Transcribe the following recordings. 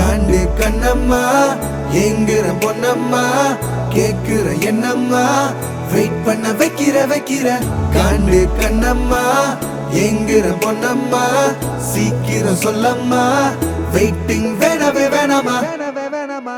காண்டு கண்ணம்மா எங்குற பொன்னம்மா கேக்குற என்னம்மா வெயிட் பண்ண வைக்கிற வைக்கிற காண்டு கண்ணம்மா எங்குற பொன்னம்மா சீக்கிரம் சொல்லம்மா வெயிட்டிங் வேணவே வேணாமா வேணவே வேணாமா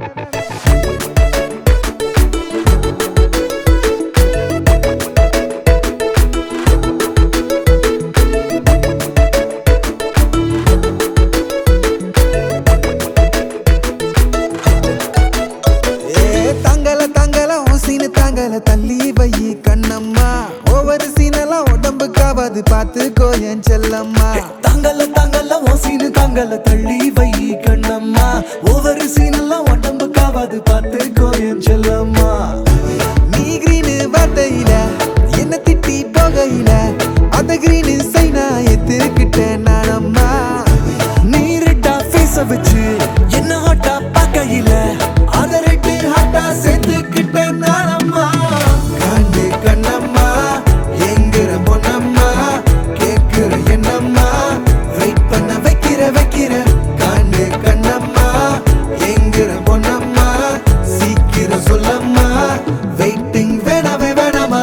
ஏ தங்கல தங்கல உன் சீனு தங்கல தள்ளி வை கண்ணம்மா ஒவ்வொரு சீனெல்லாம் உடம்புக்காவது பார்த்து கோயன் செல்லம்மா தங்கல தங்கல உன் சீனு தங்கல தள்ளி வை கண்ணம்மா ஒவ்வொரு சீனெல்லாம் உடம்புக்காவது பார்த்து கோயம் செல்லம்மா நீ கிரீனு வார்த்தையில என்ன திட்டி போகையில அந்த கிரீனு சைனா எத்திருக்கிட்டேன் நானம்மா நீ ரெட்டா ஃபேஸ வச்சு என்ன ஹாட்டா பார்க்கையில அத ரெட்டு ஹாட்டா சேர்த்துக்கிட்டேன் நானம்மா காண்டு கண்ணம்மா எங்குற பொன்னம்மா கேக்குற என்னம்மா வெயிட் பண்ண வைக்கிற வைக்கிற காண்டு கண்ணம்மா எங்குற பொன்னம்மா சீக்கிரம் சொல்லம்மா வெயிட்டிங் வேணாமே வேணாமா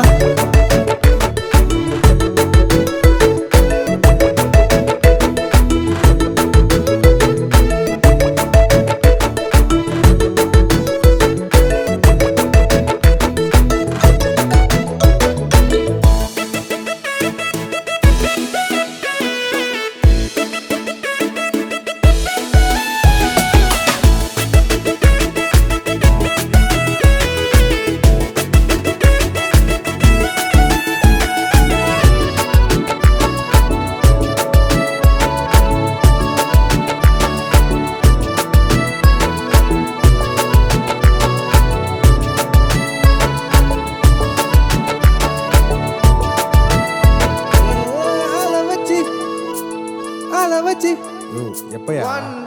ஆள வச்சு ஆள வச்சு எப்பயா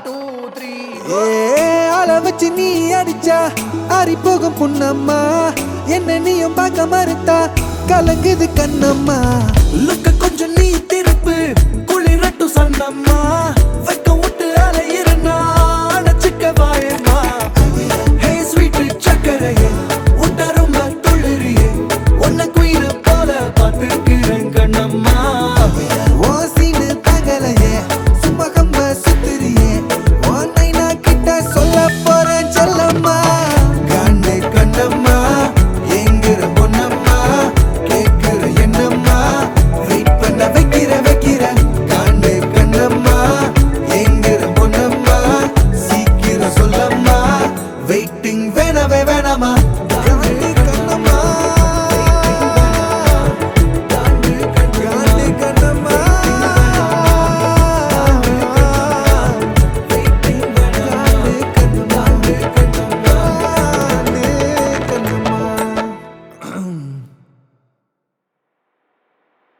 ஏ ஆள வச்சு நீ அடிச்சா ஆறி போகும் புண்ணம்மா என்ன நீயும் பார்க்க மறுத்தா கலங்குது கண்ணம்மா லுக்க கொஞ்சம் நீ திருப்பு குளிரட்டும் சன்னம்மா